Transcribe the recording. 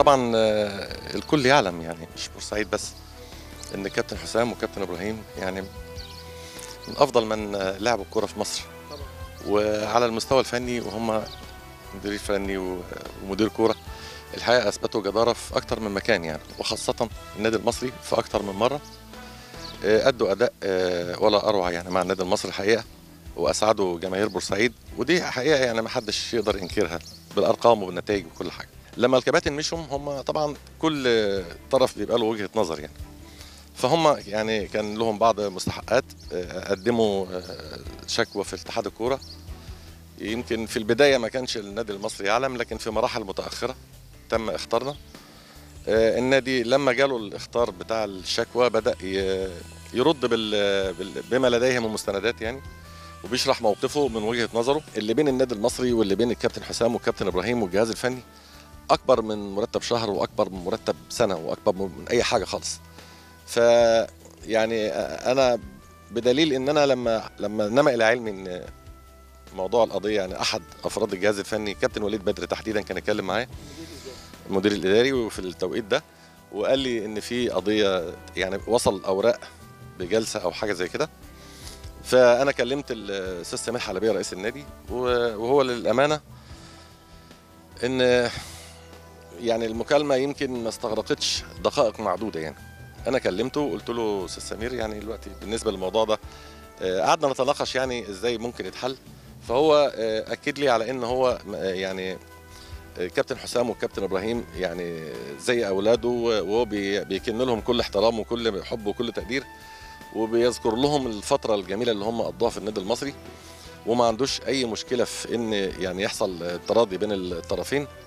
طبعا آه، الكل يعلم يعني مش بورسعيد بس ان كابتن حسام وكابتن ابراهيم يعني من افضل من آه، لعبوا الكوره في مصر وعلى المستوى الفني وهم مدير فني و- ومدير كوره الحقيقه اثبتوا جداره في اكتر من مكان يعني وخاصه النادي المصري في اكتر من مره آه، ادوا اداء آه، ولا اروع يعني مع النادي المصري الحقيقه واسعدوا جماهير بورسعيد ودي حقيقه يعني ما حدش يقدر ينكرها بالارقام وبالنتائج وكل حاجه لما الكباتن مشوا هم طبعا كل طرف بيبقى له وجهه نظر يعني فهم يعني كان لهم بعض مستحقات آه، قدموا آه، شكوى في اتحاد الكوره يمكن في البدايه ما كانش النادي المصري يعلم لكن في مراحل متاخره تم اختارنا آه، النادي لما جاله الاختار بتاع الشكوى بدا ي- يرد بال- بال- بما لديه من مستندات يعني وبيشرح موقفه من وجهه نظره اللي بين النادي المصري واللي بين الكابتن حسام والكابتن ابراهيم والجهاز الفني اكبر من مرتب شهر واكبر من مرتب سنه واكبر من اي حاجه خالص ف يعني انا بدليل ان انا لما لما نما الى علمي ان موضوع القضيه يعني احد افراد الجهاز الفني كابتن وليد بدر تحديدا كان اتكلم معايا المدير الاداري وفي التوقيت ده وقال لي ان في قضيه يعني وصل اوراق بجلسه او حاجه زي كده فانا كلمت الاستاذ سمير حلبيه رئيس النادي وهو للامانه ان يعني المكالمه يمكن ما استغرقتش دقائق معدوده يعني انا كلمته وقلت له استاذ سمير يعني دلوقتي بالنسبه للموضوع ده آه، قعدنا نتناقش يعني ازاي ممكن يتحل فهو آه، اكد لي على ان هو م- آه، يعني آه، كابتن حسام والكابتن ابراهيم يعني زي اولاده وهو بي- بيكن لهم كل احترام وكل حب وكل تقدير وبيذكر لهم الفتره الجميله اللي هم قضوها في النادي المصري وما عندوش اي مشكله في ان يعني يحصل تراضي بين الطرفين